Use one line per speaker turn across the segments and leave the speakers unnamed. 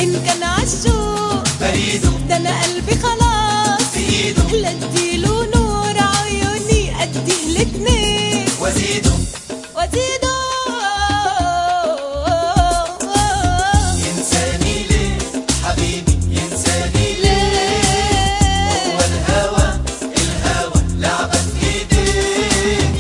إن كان عالشوق
بريده
ده أنا قلبي خلاص
في ايده
لا اديله نور عيوني أديه الاتنين
وزيده
وزيده
ينساني ليه حبيبي ينساني ليه هو الهوى الهوى لعبة في ايديه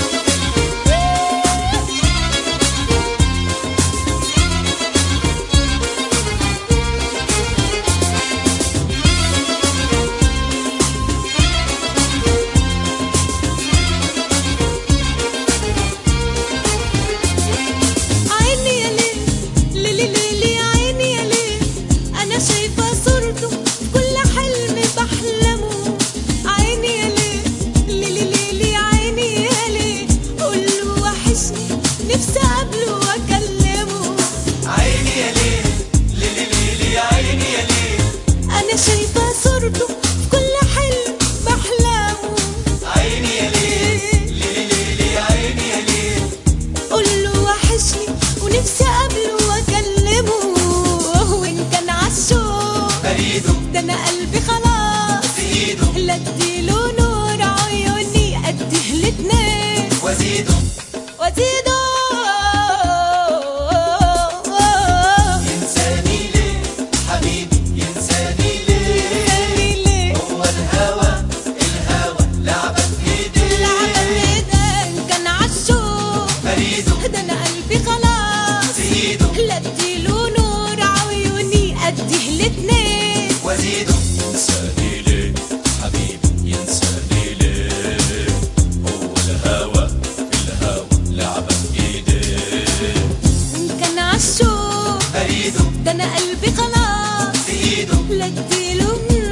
عيني يا ليل ليلي ليلي عيني يا ليل انا شايفه صورته في كل حلم بحلمه عيني يا ليل ليلي ليلي عيني يا ليل قول له وحشني نفسي اقابله واكلمه
عيني يا ليل ليلي ليلي يا عيني يا ليل
انا شايفه صورته في كل حلم بحلمه
عيني يا ليل ليلي ليلي يا عيني يا ليل
قول له وحشني ونفسي اقابله واكلمه وان كان عالشوق
بريده
ده انا قلبي خلاص
في ايده
لا اديله نور عيوني اديه الاتنين
وزيده
وازيده
ينساني ليه حبيبي ينساني ليه
تاني ليه
هو الهوى الهوى لعبة في ايديه
لعبة بإيديه إن كان عالشوق
بريده
ده انا قلبي خلاص
في ايده
لا اديله نور عيوني اديه الاتنين
وزيده ينساني ليه حبيبي ينساني ليه هو الهوى الهوى لعبة في ايديه
إن كان عالشوق
بريده
ده انا قلبي خلاص
في ايده
لا اديله